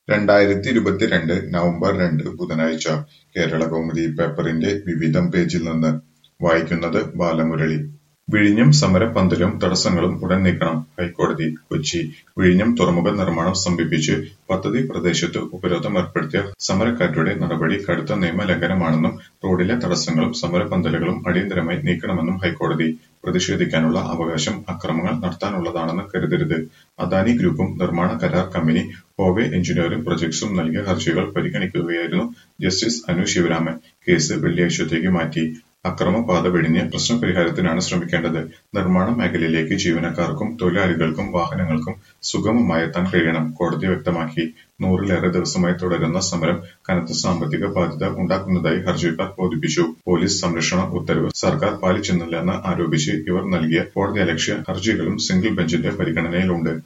രണ്ടായിരത്തി ഇരുപത്തിരണ്ട് നവംബർ രണ്ട് ബുധനാഴ്ച കേരളകൗമുദി പേപ്പറിന്റെ വിവിധം പേജിൽ നിന്ന് വായിക്കുന്നത് ബാലമുരളി വിഴിഞ്ഞം സമരപ്പന്തലും തടസ്സങ്ങളും ഉടൻ നീക്കണം ഹൈക്കോടതി കൊച്ചി വിഴിഞ്ഞം തുറമുഖ നിർമ്മാണം സ്തംഭിപ്പിച്ച് പദ്ധതി പ്രദേശത്ത് ഉപരോധം ഏർപ്പെടുത്തിയ സമരക്കാരുടെ നടപടി കടുത്ത നിയമലംഘനമാണെന്നും റോഡിലെ തടസ്സങ്ങളും സമരപ്പന്തലുകളും അടിയന്തരമായി നീക്കണമെന്നും ഹൈക്കോടതി പ്രതിഷേധിക്കാനുള്ള അവകാശം അക്രമങ്ങൾ നടത്താനുള്ളതാണെന്ന് കരുതരുത് അദാനി ഗ്രൂപ്പും നിർമ്മാണ കരാർ കമ്പനി ഹോവെ എഞ്ചിനീയറിംഗ് പ്രൊജക്ട്സും നൽകിയ ഹർജികൾ പരിഗണിക്കുകയായിരുന്നു ജസ്റ്റിസ് അനു ശിവരാമൻ കേസ് വെള്ളിയാഴ്ചത്തേക്ക് മാറ്റി അക്രമപാത വെടിഞ്ഞ് പ്രശ്നപരിഹാരത്തിനാണ് ശ്രമിക്കേണ്ടത് നിർമ്മാണ മേഖലയിലേക്ക് ജീവനക്കാർക്കും തൊഴിലാളികൾക്കും വാഹനങ്ങൾക്കും സുഗമമായെത്താൻ കഴിയണം കോടതി വ്യക്തമാക്കി നൂറിലേറെ ദിവസമായി തുടരുന്ന സമരം കനത്ത സാമ്പത്തിക ബാധ്യത ഉണ്ടാക്കുന്നതായി ഹർജിക്കാർ ബോധിപ്പിച്ചു പോലീസ് സംരക്ഷണ ഉത്തരവ് സർക്കാർ പാലിച്ചെന്നില്ലെന്ന് ആരോപിച്ച് ഇവർ നൽകിയ കോടതിയലക്ഷ്യ ഹർജികളും സിംഗിൾ ബെഞ്ചിന്റെ പരിഗണനയിലുണ്ട്